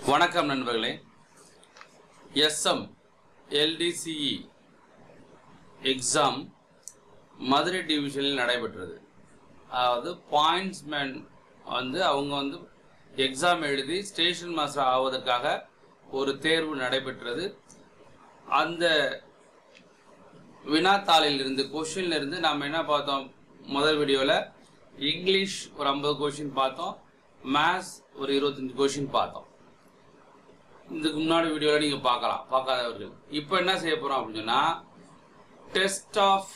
வணக்கம் நண்பர்களே SM எல்டிசிஇ exam Madurai டிவிஷனில் நடைபெற்றது அதாவது பாயிண்ட்ஸ்மேன் வந்து அவங்க வந்து எக்ஸாம் எழுதி ஸ்டேஷன் மாஸ்டர் ஆவதற்காக ஒரு தேர்வு நடைபெற்றது அந்த வினாத்தாளில் இருந்து கொஷின்ல இருந்து நம்ம என்ன பார்த்தோம் முதல் வீடியோவில் இங்கிலீஷ் ஒரு ஐம்பது கொஷின் பார்த்தோம் மேத்ஸ் ஒரு இருபத்தஞ்சு கொஷின் பார்த்தோம் இதுக்கு முன்னாடி வீடியோவில் நீங்கள் பார்க்கலாம் பார்க்காதவர்கள் இப்போ என்ன செய்ய போகிறோம் அப்படின்னு சொன்னால் test of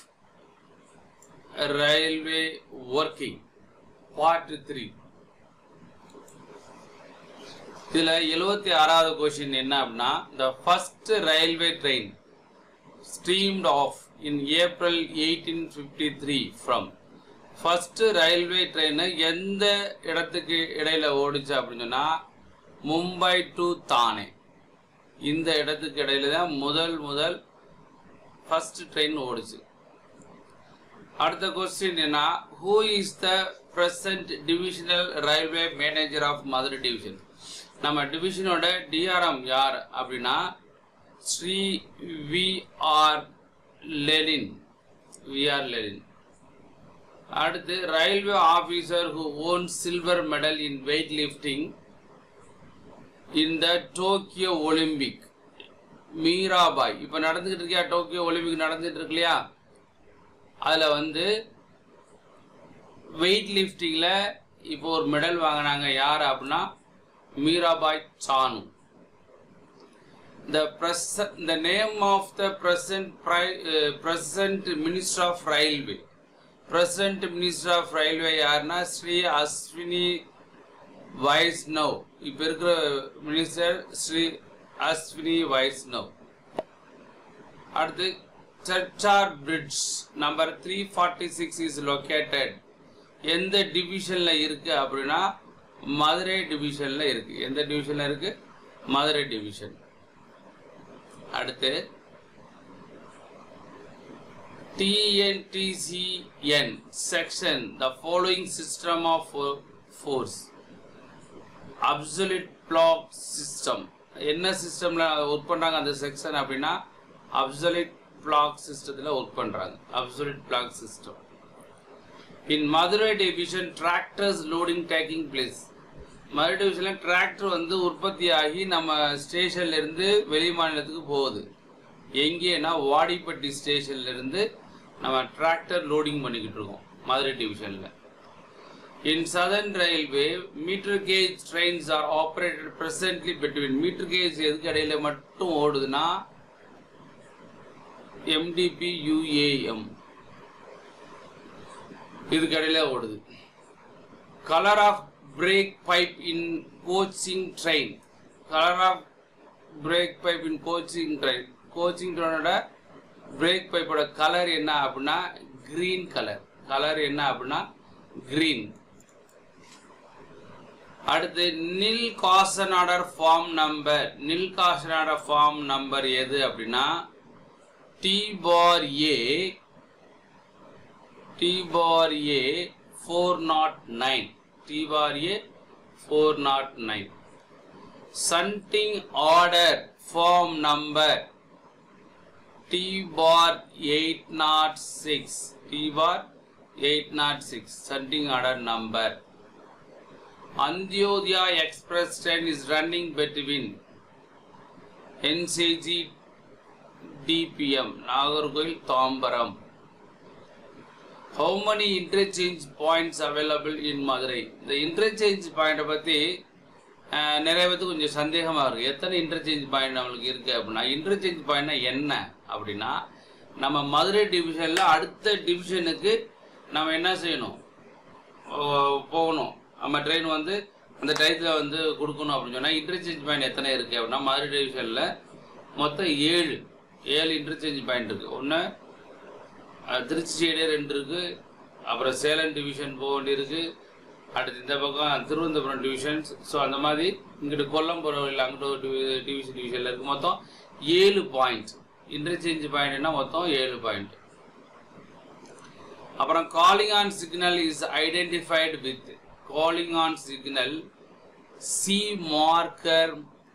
railway working part three இதில் எழுபத்தி ஆறாவது கொஷின் என்ன அப்படின்னா the first railway train streamed off in April eighteen fifty three from first railway train எந்த இடத்துக்கு இடையில ஓடுச்சு அப்படின்னு சொன்னா மும்பை டு தானே இந்த இடத்துக்கு இடையில தான் முதல் முதல் ஃபர்ஸ்ட் ட்ரெயின் ஓடுச்சு அடுத்த கொஸ்டின் என்ன who is the present divisional railway manager of Madurai division நம்ம டிவிஷனோட டிஆர்எம் யார் அப்படின்னா Shri V R Lenin V R Lenin அடுத்து railway officer who won silver medal in weight lifting in the Tokyo Olympic Mirabai இப்போ நடந்துகிட்டு இருக்கியா டோக்கியோ ஒலிம்பிக் நடந்துட்டு இருக்கு இல்லையா அதில் வந்து வெயிட் லிஃப்டிங்கில் இப்போ ஒரு மெடல் வாங்கினாங்க யார் அப்படின்னா Mirabai Chanu the present the name of the present pri- uh, present minister of railway present minister of railway யாருன்னா ஸ்ரீ அஸ்வினி வைஷ்ணவ் இப்போ இருக்கிற மினிஸ்டர் ஸ்ரீ அஸ்வினி வைஷ்ணவ் அடுத்து சர்ச்சார் bridge number three forty six is located எந்த டிவிஷன்ல இருக்கு அப்படின்னா மதுரை டிவிஷன்ல இருக்கு எந்த டிவிஷன்ல இருக்கு மதுரை டிவிஷன் அடுத்து TNTCN section the following system of fo- force absolute block system என்ன சிஸ்டம்ல ஒர்க் பண்றாங்க அந்த செக்ஷன் அப்படின்னா அப்சல்யூட் பிளாக் சிஸ்டத்தில் ஒர்க் பண்றாங்க absolute block system in Madurai division tractors loading taking place Madurai டிவிஷனில் டிராக்டர் வந்து உற்பத்தி ஆகி நம்ம ஸ்டேஷன்ல இருந்து வெளி மாநிலத்துக்கு போகுது எங்கேனா வாடிப்பட்டி ஸ்டேஷன்ல இருந்து நம்ம டிராக்டர் லோடிங் பண்ணிக்கிட்டு இருக்கோம் மதுரை டிவிஷனில் in southern railway meter gauge trains are operated presently between meter gauge எதுக்கு இடையில மட்டும் ஓடுதுன்னா எம்டிபி யூஏஎம் இதுக்கு இடையில ஓடுது colour of brake pipe in coaching train colour of brake pipe in coaching train coaching ட்ரெயினோட பிரேக் பைப்போட கலர் என்ன அப்படின்னா கிரீன் கலர் கலர் என்ன அப்படின்னா கிரீன் அடுத்து நில் காசன் ஆர்டர் ஃபார்ம் நம்பர் நில் காசன் ஆர்டர் ஃபார்ம் நம்பர் எது அப்படின்னா T bar A T bar A four naught nine T bar A four naught nine shunting order form number T bar eight naught six T bar eight naught six shunting order number Antyodaya express train is running between NCG TBM Nagercoil Tambaram how many interchange points available in Madurai இந்த interchange பாயிண்ட்டை பற்றி நிறைய பேருக்கு கொஞ்சம் சந்தேகமாக இருக்குது எத்தனை interchange point நம்மளுக்கு இருக்குது அப்படின்னா இன்டர்சேஞ்ச் பாயிண்ட்னா என்ன அப்படின்னா நம்ம மதுரை டிவிஷனில் அடுத்த டிவிஷனுக்கு நம்ம என்ன செய்யணும் ஓ, போகணும் நம்ம ட்ரெயின் வந்து அந்த டயத்தில் வந்து கொடுக்கணும் அப்படின்னு சொன்னால் இன்டர்சேஞ்ச் பாயிண்ட் எத்தனை இருக்குது அப்படின்னா மதுரை டிவிஷனில் மொத்தம் ஏழு ஏழு இன்டர்சேஞ்ச் பாயிண்ட் இருக்குது ஒன்று திருச்சி சைடே ரெண்டு இருக்குது அப்புறம் சேலம் டிவிஷன் போக வேண்டியிருக்கு அடுத்து இந்த பக்கம் திருவனந்தபுரம் டிவிஷன்ஸ் ஸோ அந்த மாதிரி இங்கிட்டு கொல்லம் போகிற அங்கிட்ட ஒரு டிவி டிவிஷன் டிவிஷனில் இருக்குது மொத்தம் ஏழு பாயிண்ட் இன்டர்சேஞ்ச் பாயிண்ட்னா மொத்தம் ஏழு பாயிண்ட் அப்புறம் calling on signal is identified with calling on signal C marker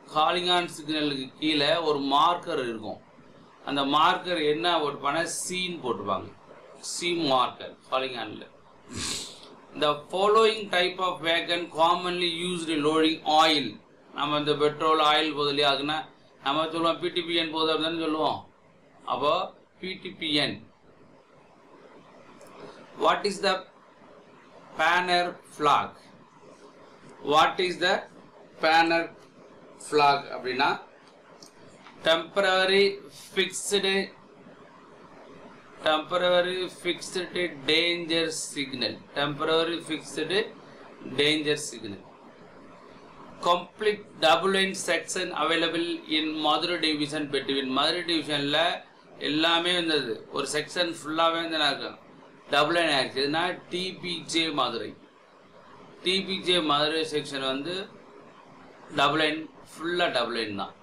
calling on சிக்னலுக்கு கீழே ஒரு மார்க்கர் இருக்கும் அந்த மார்க்கர் என்ன போட்டுப்பாங்க சீன் போட்டுப்பாங்க சி மார்க்கர் காலிங் ஆனில் the following type of wagon commonly used in loading oil நம்ம இந்த பெட்ரோல் ஆயில் போதிலே ஆகுனா நம்ம சொல்லுவோம் பிடிபிஎன் போகுது அப்படின்னு சொல்லுவோம் அப்போ பிடிபிஎன் what is the banner flag what is the banner flag அப்படின்னா temporary fixed temporary fixed danger signal temporary fixed danger signal complete double line section available in Madurai division between Madurai டிவிஷனில் எல்லாமே வந்தது ஒரு செக்ஷன் ஃபுல்லாகவே வந்து நான் டபுள் லைன் ஆயிடுச்சு எதுனா TPJ Madurai TPJ Madurai section வந்து டபுள் லைன் ஃபுல்லாக டபுள் லைன் தான்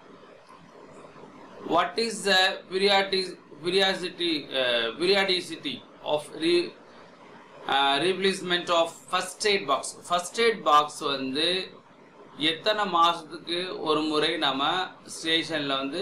what is the periodicity periodicity uh, periodicity of re, uh, replacement of first aid box first aid box வந்து எத்தனை மாதத்துக்கு ஒரு முறை நம்ம ஸ்டேஷனில் வந்து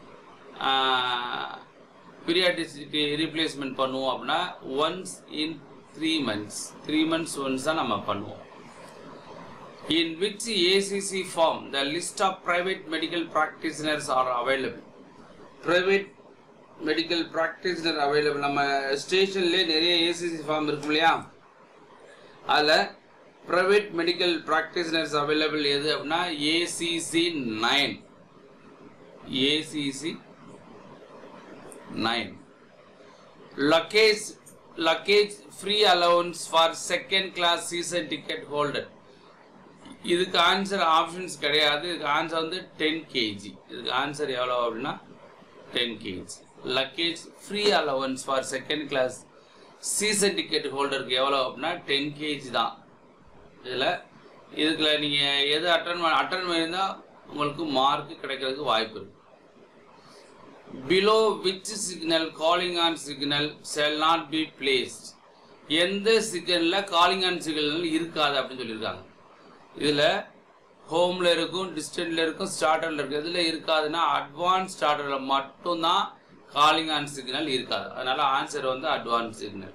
பீரியாடிசிட்டி ரீப்ளேஸ்மெண்ட் பண்ணுவோம் அப்படின்னா once in three months three months once தான் நம்ம பண்ணுவோம் in which ACC form the list of private medical practitioners are available. Private medical practitioner available நம்ம ஸ்டேஷன்லேயே நிறைய ஏசிசி ஃபார்ம் இருக்கும் இல்லையா அதில் ப்ரைவேட் மெடிக்கல் ப்ராக்டிஷனர்ஸ் அவைலபிள் எது அப்படின்னா ACC nine ACC nine luggage luggage free allowance for second class season ticket holder இதுக்கு answer options கிடையாது இதுக்கு ஆன்சர் வந்து டென் கேஜி இதுக்கு ஆன்சர் எவ்வளோ அப்படின்னா ten KG luggage free allowance for second class season ticket ஹோல்டருக்கு எவ்வளோ அப்படின்னா டென் கேஜி தான் இதில் இதுக்குள்ள நீங்கள் எது அட்டன் பண்ண அட்டன் பண்ணியிருந்தால் உங்களுக்கு மார்க் கிடைக்கிறதுக்கு வாய்ப்பு இருக்கு below which signal calling on signal shall not be placed எந்த சிக்னலில் காலிங் ஆன் சிக்னல் இருக்காது அப்படின்னு சொல்லியிருக்காங்க இதில் ஹோமில் இருக்கும் டிஸ்டன்ஸில் இருக்கும் ஸ்டார்டரில் இருக்கும் எதில் இருக்காதுன்னா அட்வான்ஸ் ஸ்டார்டரில் மட்டும்தான் காலிங் ஆன் சிக்னல் இருக்காது அதனால ஆன்சர் வந்து advance signal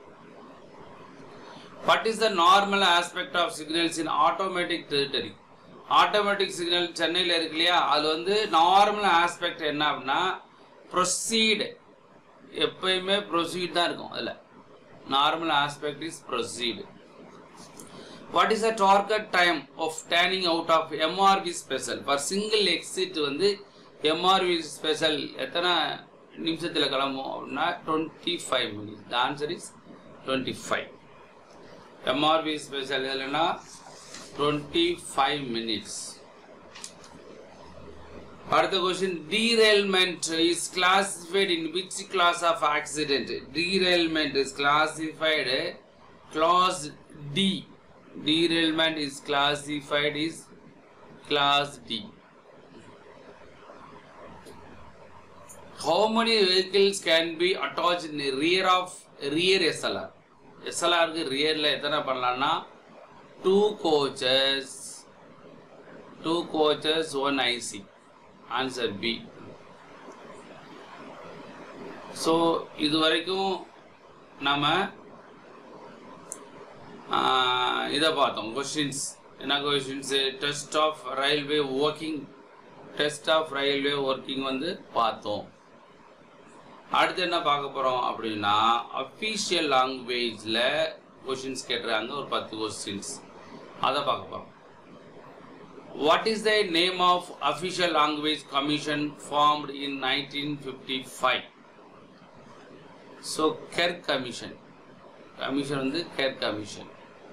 what is the normal aspect of signals in automatic territory automatic signal சென்னையில் இருக்கு இல்லையா அது வந்து நார்மல் ஆஸ்பெக்ட் என்ன அப்படின்னா ப்ரொசீடு எப்பயுமே ப்ரொசீட் தான் இருக்கும் அதில் normal aspect is proceed what is the target time of turning out of MRP special for single exit வந்து எம்ஆர்பி ஸ்பெஷல் எத்தனை நிமிஷத்தில் கிளம்பும் அப்படின்னா twenty five minutes the answer is twenty five MRP special இல்லைன்னா twenty five minutes அடுத்த question derailment is classified in which class of accident derailment is classified class D derailment is classified is class D. How many vehicles can be attached in the rear of rear SLR? SLR க்கு ரியர்ல எத்தனை பண்ணலாம்னா two coaches two coaches one IC answer B so இது வரைக்கும் நம்ம இதை பார்த்தோம் questions என்ன questions test of railway working test of railway working வந்து பார்த்தோம் அடுத்து என்ன பார்க்க போகிறோம் அப்படின்னா அஃபீஷியல் லாங்குவேஜில் கொஷின்ஸ் கேட்டுறாங்க ஒரு பத்து கொஸ்டின்ஸ் அதை பார்க்க போகிறோம் what is the name of official language commission formed in nineteen fifty five so Kher commission commission வந்து Kher commission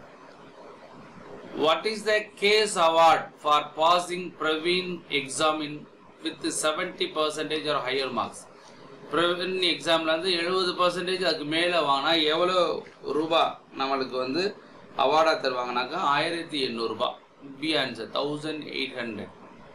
what is the cash award for passing Praveen exam in with seventy percentage or higher marks Praveen எக்ஸாமில் வந்து எழுபது percentage அதுக்கு மேலே வாங்கினா எவ்வளோ ரூபா நம்மளுக்கு வந்து அவார்டாக தருவாங்கனாக்கா ஆயிரத்தி எண்ணூறுபா B answer thousand eight hundred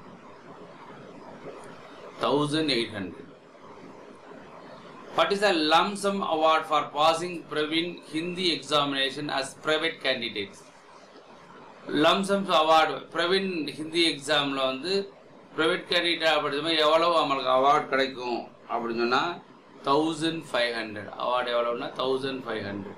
thousand eight hundred What is the lump sum award for passing Praveen Hindi examination as private candidates? Lump sums award Praveen Hindi எக்ஸாமில் வந்து ப்ரைவேட் கேண்டிடேட் படிச்சோம் எவ்வளோ நம்மளுக்கு அவார்டு கிடைக்கும் அப்படின்னு சொன்னால் தௌசண்ட் ஃபைவ் ஹண்ட்ரட் அவார்டு எவ்வளோன்னா thousand five hundred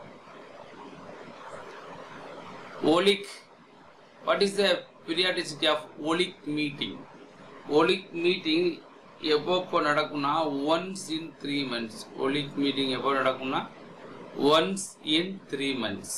OLIC what is the periodicity of OLIC meeting OLIC meeting எப்போ எப்போ நடக்கும்னா once in three months OLIC meeting எப்போ நடக்கும்னா once in three months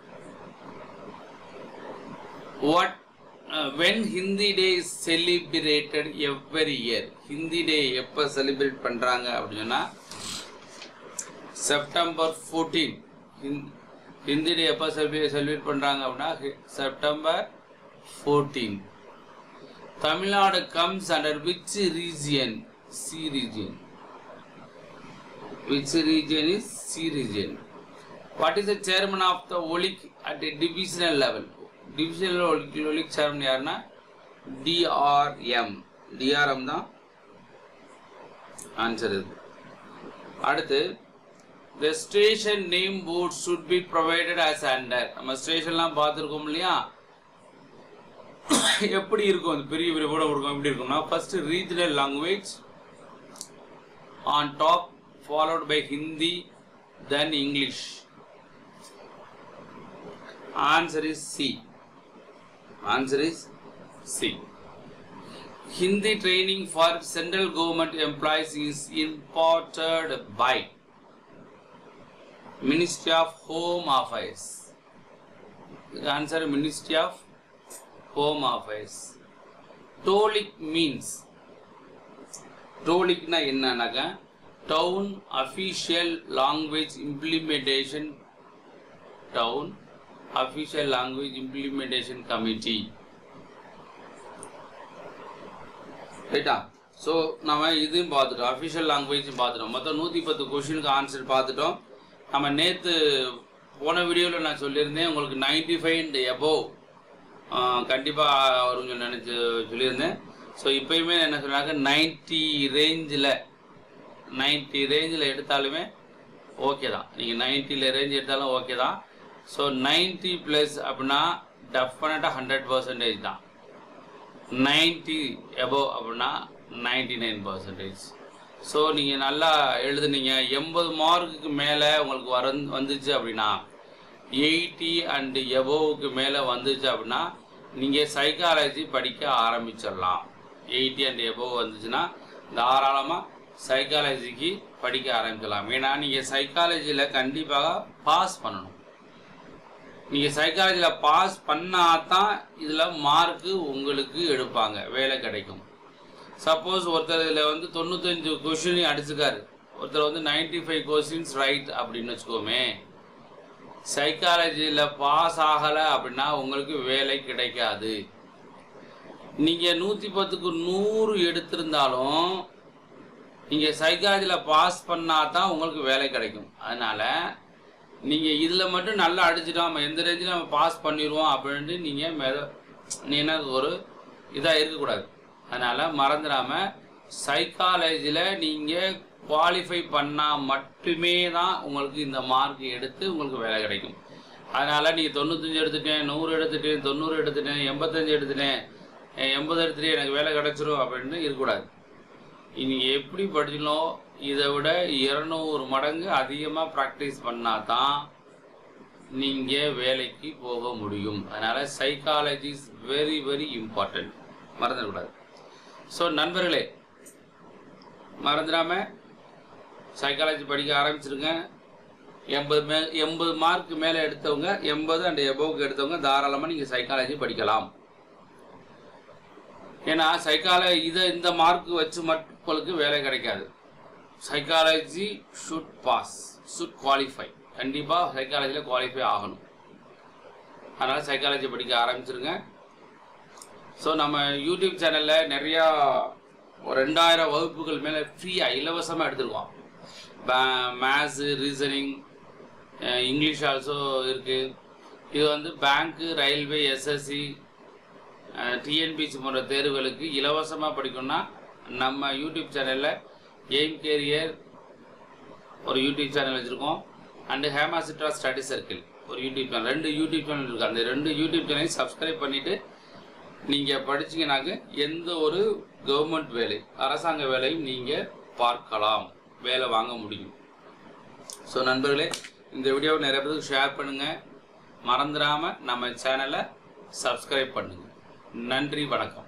what uh, when hindi day is celebrated every year hindi day எப்போ celebrate பண்றாங்க அப்படின்னா September fourteen Hindi டே எப்போ celebrate celebrate பண்றாங்க அப்படின்னா September fourteen Tamil Nadu comes under which region C region which region is C region. What is the chairman of the OLIC at a divisional level? Divisional OLIC, OLIC chairman யாருன்னா DRM. DRM தான் answer இது அடுத்து the station name board should be provided as under நம்ம ஸ்டேஷன்லாம் பார்த்துருக்கோம் இல்லையா எப்படி இருக்கும் அந்த பெரிய பெரிய போர்டு இருக்கும் எப்படி இருக்கும்னா first regional language on top followed by Hindi then English answer is C answer is C Hindi training for central government employees is imparted by Ministry of Home Affairs the answer Ministry of Home Affairs Tolik means டோலிக்னா என்னன்னாக்கா town official language implementation town official language implementation committee ரைட்டா so நம்ம இதையும் பார்த்துட்டோம் official லாங்குவேஜும் பார்த்துட்டோம் மொத்தம் நூற்றி பத்து கொஷினுக்கு ஆன்சர் பார்த்துட்டோம் நம்ம நேற்று போன வீடியோவில் நான் சொல்லியிருந்தேன் உங்களுக்கு நைன்டி ஃபைவ் அண்ட் எபோவ் கண்டிப்பாக வரும்னு நினச்சி சொல்லியிருந்தேன் ஸோ இப்போயுமே என்ன சொன்னாங்க நைன்ட்டி ரேஞ்சில் நைன்ட்டி ரேஞ்சில் எடுத்தாலுமே ஓகே தான் நீங்கள் நைன்ட்டியில் ரேஞ்ச் எடுத்தாலும் ஓகே தான் ஸோ நைன்ட்டி ப்ளஸ் அப்படின்னா டெஃபினட்டாக ஹண்ட்ரட் பர்சன்டேஜ் தான் நைன்ட்டி எபோவ் அப்படின்னா நைன்டி நைன் பர்சன்டேஜ் ஸோ நீங்கள் நல்லா எழுதுனீங்க எண்பது மார்க்குக்கு மேலே உங்களுக்கு வர வந்துச்சு அப்படின்னா எயிட்டி அண்டு எபோவுக்கு மேலே வந்துச்சு அப்படின்னா நீங்கள் சைக்காலஜி படிக்க ஆரம்பிச்சிடலாம் எயிட்டி அண்ட் எபோவ் வந்துச்சுன்னா தாராளமாக சைக்காலஜிக்கு படிக்க ஆரம்பிக்கலாம் ஏன்னா நீங்கள் சைக்காலஜியில் கண்டிப்பாக பாஸ் பண்ணணும் நீங்கள் சைக்காலஜியில் பாஸ் பண்ணால் தான் இதில் மார்க்கு உங்களுக்கு எடுப்பாங்க வேலை கிடைக்கும் சப்போஸ் ஒருத்தர் இதில் வந்து தொண்ணூத்தஞ்சு கொஷினையும் அடிச்சுக்காரு ஒருத்தர் வந்து நைன்டி ஃபைவ் கொஸ்டின்ஸ் ரைட் அப்படின்னு வச்சுக்கோமே சைக்காலஜியில் பாஸ் ஆகலை அப்படின்னா உங்களுக்கு வேலை கிடைக்காது நீங்கள் நூற்றி பத்துக்கு நூறு எடுத்திருந்தாலும் நீங்கள் சைக்காலஜியில் பாஸ் பண்ணால் தான் உங்களுக்கு வேலை கிடைக்கும் அதனால் நீங்கள் இதில் மட்டும் நல்லா அடிச்சிட்டோம் நம்ம எந்த ரேஞ்சில் நம்ம பாஸ் பண்ணிடுவோம் அப்படின்ட்டு நீங்கள் மெத நீ என்ன ஒரு இதாக இருக்கக்கூடாது அதனால் மறந்துடாமல் சைக்காலஜியில் நீங்கள் குவாலிஃபை பண்ணால் மட்டுமே தான் உங்களுக்கு இந்த மார்க் எடுத்து உங்களுக்கு வேலை கிடைக்கும் அதனால் நீங்கள் தொண்ணூத்தஞ்சு எடுத்துட்டேன் நூறு எடுத்துட்டேன் தொண்ணூறு எடுத்துட்டேன் எண்பத்தஞ்சு எடுத்துட்டேன் அஹ் எண்பது எடுத்துட்டு எனக்கு வேலை கிடைச்சிரும் அப்படின்னு இருக்கக்கூடாது நீங்கள் எப்படி படிச்சணும் இதை விட இருநூறு மடங்கு அதிகமாக ப்ராக்டிஸ் பண்ணால் தான் நீங்கள் வேலைக்கு போக முடியும் அதனால் psychology is very very important மறந்துடக்கூடாது ஸோ நண்பர்களே மறந்துடாம சைக்காலஜி படிக்க ஆரம்பிச்சிருங்க எண்பது மே எண்பது மார்க் மேலே எடுத்தவங்க எண்பது அண்ட் எபோவுக்கு எடுத்தவங்க தாராளமாக நீங்கள் சைக்காலஜி படிக்கலாம் ஏன்னா சைக்காலஜி இதை இந்த மார்க் வச்சு மக்களுக்கு வேலை கிடைக்காது psychology should pass should qualify கண்டிப்பாக சைக்காலஜியில் குவாலிஃபை ஆகணும் அதனால் சைக்காலஜி படிக்க ஆரம்பிச்சிருங்க ஸோ நம்ம யூடியூப் சேனலில் நிறையா ஒரு ரெண்டாயிரம் வகுப்புகள் மேலே ஃப்ரீயாக இலவசமாக எடுத்துருக்கோம் மேத்ஸு ரீசனிங் இங்கிலீஷ் ஆல்சோ இருக்குது இது வந்து பேங்க்கு ரயில்வே எஸ்எஸ்சி டிஎன்பிசி போன்ற தேர்வுகளுக்கு இலவசமாக படிக்கணும்னா நம்ம யூடியூப் சேனலில் எய்ம் கேரியர் ஒரு யூடியூப் சேனல் வச்சுருக்கோம் அண்டு ஹேமாசிட்ரா ஸ்டடி சர்க்கிள் ஒரு யூடியூப் சேனல் ரெண்டு யூடியூப் சேனல் இருக்குது அந்த ரெண்டு யூடியூப் சேனலையும் சப்ஸ்கிரைப் பண்ணிவிட்டு நீங்கள் படிச்சீங்கன்னாக்க எந்த ஒரு கவர்மெண்ட் வேலை அரசாங்க வேலையும் நீங்கள் பார்க்கலாம் வேலை வாங்க முடியும் ஸோ நண்பர்களே இந்த வீடியோவை நிறைய பேருக்கு ஷேர் பண்ணுங்கள் மறந்துடாமல் நம்ம சேனலை சப்ஸ்கிரைப் பண்ணுங்கள் நன்றி வணக்கம்